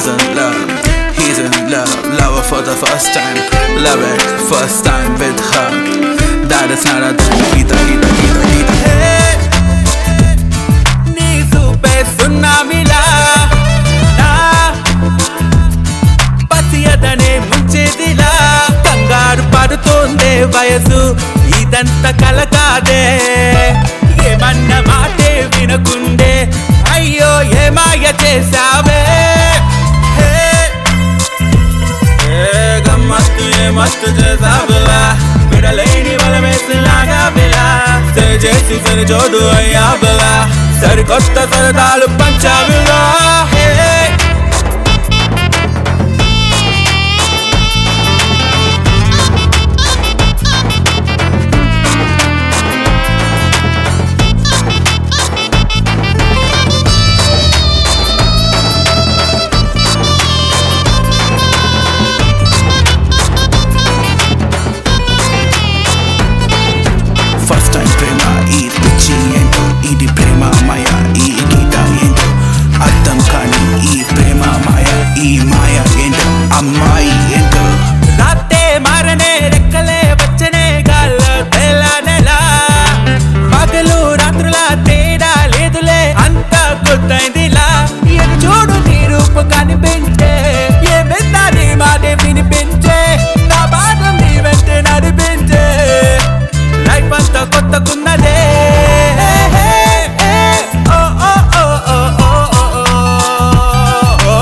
He's in love, he's in love, love her for the first time, love it, first time with her. That is not a thing, either, either, either, either. Hey, నీ చూపే సున్నామిలా నా పసియదనే ముంచేదిలా కంగారు పడుతోందే వయసు ఇదంత కల కాదే ఏమన్న మాటే వినకుండే అయ్యో ఏ మాయ చేసావే హే, ఏ గమ్మత్తు ఏ మత్తు చేసావులా విడలేని వలమేసిలాగా బిలా సరి చేసి సరి చోడు అయ్యా బిలా సరికొత్త సరదాలు పంచావిలా హే ఫస్ట్ టైం ప్రేమ ఈ పిచ్చి ఏంటో ఇది ప్రేమ మాయ ఈ గీత ఏంటో అర్థం కాని ఈ ప్రేమ మాయ ఈ మాయ ఏంటో అమ్మాయి ఏంటో రాతే మారనే రెక్కలే వచ్చనే గాల్ల తెల్లనెలా పగలు రాత్రుల తేడా లేదులే అంత గుర్తైందిలా ఎటు చూడు నీ రూపు కనిపించే ఏమిందా నీ మాట వినిపించే నా బాధ నీ వెంట నడిపించే లైఫ్ అంతా కొత్తకున్నదే ఓ ఓ ఓ ఓ ఓ ఓ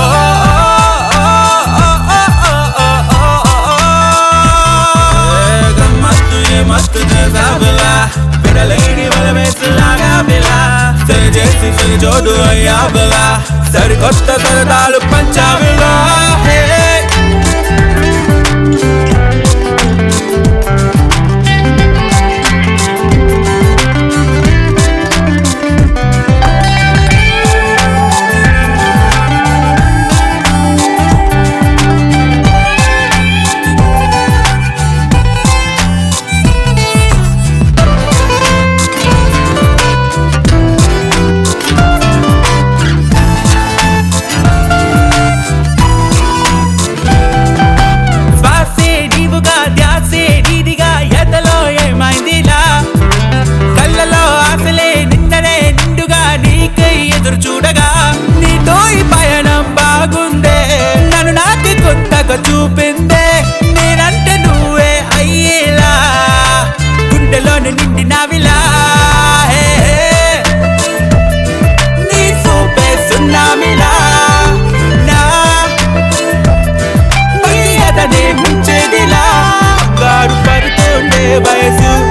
గమ్మత్తు ఏ మత్తు చేసావులా విడలేని వలమేసిలాగా బిలా సరి చేసి సరి చోటు అయ్యా బిలా సరికొత్త సరదాలు పంచావిలా హే శ్వాసే నీవుగా ధ్యాసే నీదిగా ఎదలో ఏమైందిలా కళ్ళలో ఆశలే నిన్ననే నిండుగా నీకై ఎదురు చూడగా నీతో ఈ పయనం బాగుందే నన్ను నాకు కొత్తగా చూపిందే నేనంటే నువ్వే అయ్యేలా గుండెలోని నిండినవిలా హే, హే. నీ చూపే సున్నామిలా నా అతనే ముంచేదిలా గారు పడుతుండే వయసు